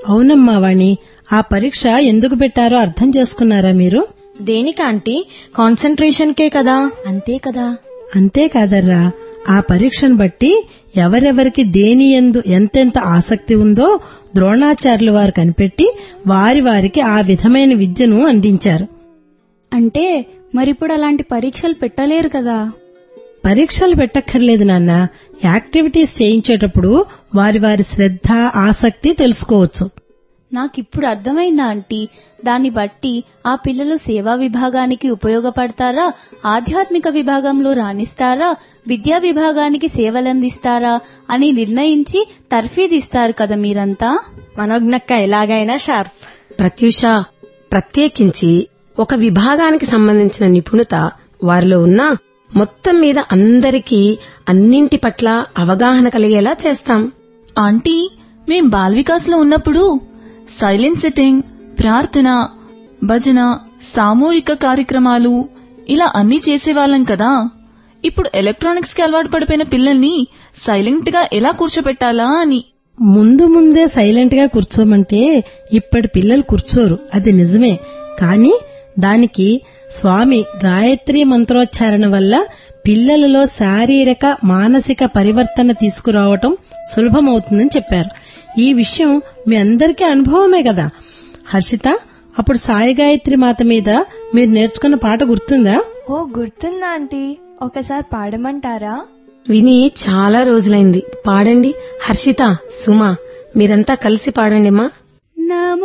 అవునమ్మా వాణి ఆ పరీక్ష ఎందుకు పెట్టారో అర్థం చేసుకున్నారా మీరు దేనికాంటీ కాన్సంట్రేషన్ కే కదా అంతే కదా అంతేకాదర్రా ఆ పరీక్షను బట్టి ఎవరెవరికి దేని ఎందు ఎంతెంత ఆసక్తి ఉందో ద్రోణాచార్యులు వారు కనిపెట్టి వారి వారికి ఆ విధమైన విద్యను అందించారు అంటే మరిప్పుడు అలాంటి పరీక్షలు పెట్టలేరు కదా పరీక్షలు పెట్టక్కర్లేదు నాన్న యాక్టివిటీస్ చేయించేటప్పుడు వారి వారి శ్రద్ధ ఆసక్తి తెలుసుకోవచ్చు నాకిప్పుడు అర్థమైందా ఆంటీ దాన్ని బట్టి ఆ పిల్లలు సేవా విభాగానికి ఉపయోగపడతారా ఆధ్యాత్మిక విభాగంలో రాణిస్తారా విద్యా విభాగానికి సేవలందిస్తారా అని నిర్ణయించి తర్ఫీదిస్తారు కదా మీరంతా మనోజ్ఞక్క ఎలాగైనా షార్ప్ ప్రత్యూష ప్రత్యేకించి ఒక విభాగానికి సంబంధించిన నిపుణత వారిలో ఉన్న మొత్తం మీద అందరికీ అన్నింటి పట్ల అవగాహన కలిగేలా చేస్తాం ఆంటీ మేం బాల్ వికాస్ లో ఉన్నప్పుడు సైలెంట్ సిట్టింగ్ ప్రార్థన భజన సామూహిక కార్యక్రమాలు ఇలా అన్నీ చేసేవాళ్ళం కదా ఇప్పుడు ఎలక్ట్రానిక్స్ కి అలవాటు పడిపోయిన పిల్లల్ని సైలెంట్ గా ఎలా కూర్చోబెట్టాలా అని ముందు ముందే సైలెంట్ గా కూర్చోమంటే ఇప్పటి పిల్లలు కూర్చోరు అది నిజమే కానీ దానికి స్వామి గాయత్రి మంత్రోచ్చారణ వల్ల పిల్లలలో శారీరక మానసిక పరివర్తన తీసుకురావటం సులభమవుతుందని చెప్పారు ఈ విషయం మీ అందరికీ అనుభవమే కదా హర్షిత అప్పుడు సాయి గాయత్రి మాత మీద మీరు నేర్చుకున్న పాట గుర్తుందా ఓ గుర్తుందా ఆంటీ ఒకసారి పాడమంటారా విని చాలా రోజులైంది పాడండి హర్షిత సుమ మీరంతా కలిసి పాడండి మా నమో